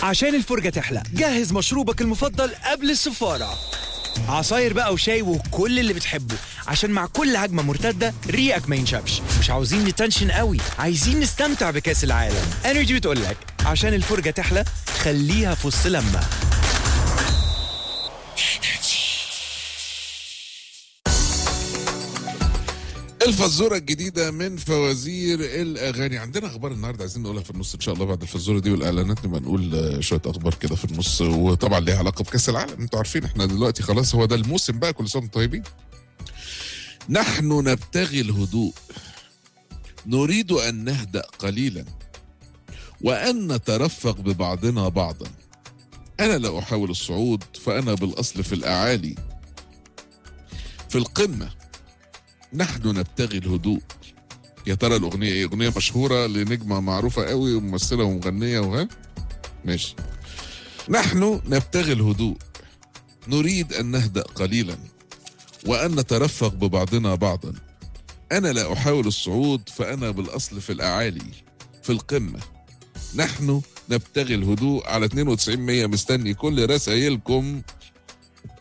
عشان الفرجة تحلى جهز مشروبك المفضل قبل السفارة عصاير بقى وشاي وكل اللي بتحبه عشان مع كل هجمة مرتدة ريقك ما ينشفش مش عاوزين نتنشن قوي عايزين نستمتع بكأس العالم انرجي بتقولك عشان الفرجة تحلى خليها في وسط لما الفزوره الجديده من فوازير الاغاني عندنا اخبار النهارده عايزين نقولها في النص ان شاء الله بعد الفزوره دي والاعلانات نبقى نقول آه، شويه اخبار كده في النص وطبعا ليها علاقه بكاس العالم انتوا عارفين احنا دلوقتي خلاص هو ده الموسم بقى كل سنه وانتم طيبين نحن نبتغي الهدوء نريد ان نهدا قليلا وان نترفق ببعضنا بعضا انا لا احاول الصعود فانا بالاصل في الاعالي في القمه نحن نبتغي الهدوء يا ترى الاغنيه ايه اغنيه مشهوره لنجمه معروفه قوي وممثله ومغنيه وها ماشي نحن نبتغي الهدوء نريد ان نهدا قليلا وان نترفق ببعضنا بعضا انا لا احاول الصعود فانا بالاصل في الاعالي في القمه نحن نبتغي الهدوء على 92 100 مستني كل رسائلكم